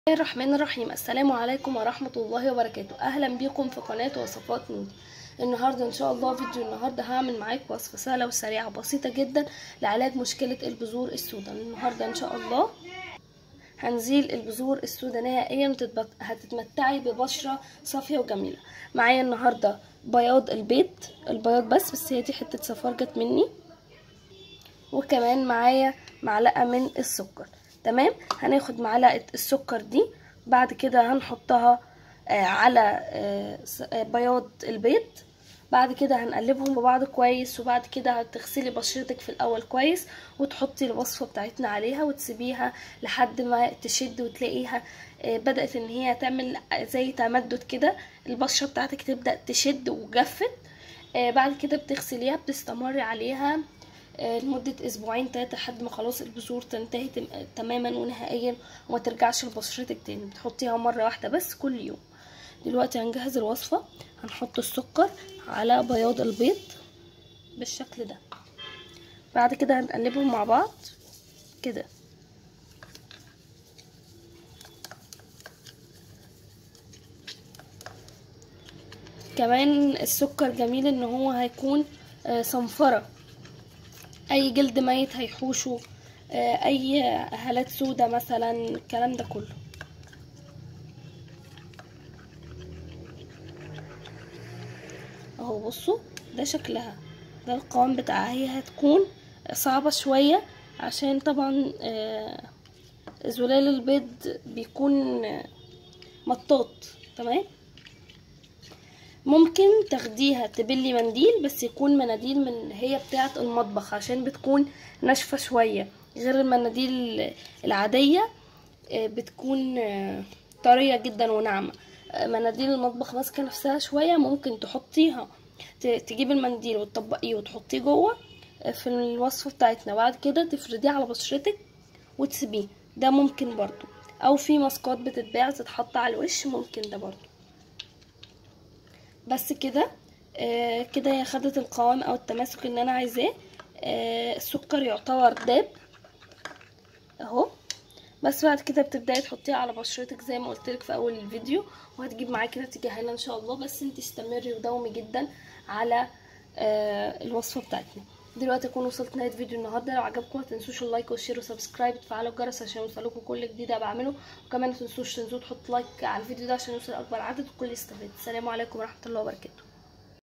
الله الرحمن الرحيم السلام عليكم ورحمة الله وبركاته أهلا بكم في قناة وصفات نودي النهاردة إن شاء الله فيديو النهاردة هعمل معاكم وصفة سهلة وسريعة بسيطة جدا لعلاج مشكلة البذور السوداء النهاردة إن شاء الله هنزيل البذور السوداء نهائيا هتتمتعي ببشرة صافية وجميلة معايا النهاردة بياض البيض البياض بس بس هي دي حتة صفار جت مني وكمان معايا معلقة من السكر تمام هناخد معلقه السكر دي بعد كده هنحطها آه على آه بياض البيض بعد كده هنقلبهم ببعض كويس وبعد كده هتغسلي بشرتك في الاول كويس وتحطي الوصفه بتاعتنا عليها وتسيبيها لحد ما تشد وتلاقيها آه بدات ان هي تعمل زي تمدد كده البشره بتاعتك تبدا تشد وجفت بعد كده بتغسليها بتستمري عليها لمدة أسبوعين تلاتة لحد ما خلاص البذور تنتهي تماما ونهائيا وما ترجعش لبشرتك تاني بتحطيها مرة واحدة بس كل يوم دلوقتي هنجهز الوصفة هنحط السكر على بياض البيض بالشكل ده بعد كده هنقلبهم مع بعض كده كمان السكر جميل ان هو هيكون صنفره اي جلد ميت هيحوشه اي هالات سودة مثلا الكلام ده كله اهو بصوا ده شكلها ده القوام بتاعها هي هتكون صعبة شوية عشان طبعا زلال البيض بيكون مطاط تمام ممكن تاخديها تبلي منديل بس يكون مناديل من هي بتاعه المطبخ عشان بتكون ناشفه شويه غير المناديل العاديه بتكون طريه جدا وناعمه مناديل المطبخ ماسكه نفسها شويه ممكن تحطيها تجيب المنديل وتطبقيه وتحطيه جوه في الوصفه بتاعتنا بعد كده تفرديه على بشرتك وتسيبيه ده ممكن برضو او في ماسكات بتتباع تتحط على الوش ممكن ده برضو بس كده آه كده هي خدت القوام او التماسك اللي انا عايزاه آه السكر يعتبر داب اهو بس بعد كده بتبداي تحطيها على بشرتك زي ما قلت لك في اول الفيديو وهتجيب معاكي نتيجه هايله ان شاء الله بس انت استمري وداومي جدا على آه الوصفه بتاعتنا دلوقتي اكون وصلت نهايه فيديو النهارده لو عجبكم ما تنسوش اللايك والشير وسبسكرايب وتفعلوا الجرس عشان يوصلكم كل جديد بعمله وكمان ما تنسوش تنزلوا تحطوا لايك على الفيديو ده عشان يوصل اكبر عدد والكل يستفاد السلام عليكم ورحمه الله وبركاته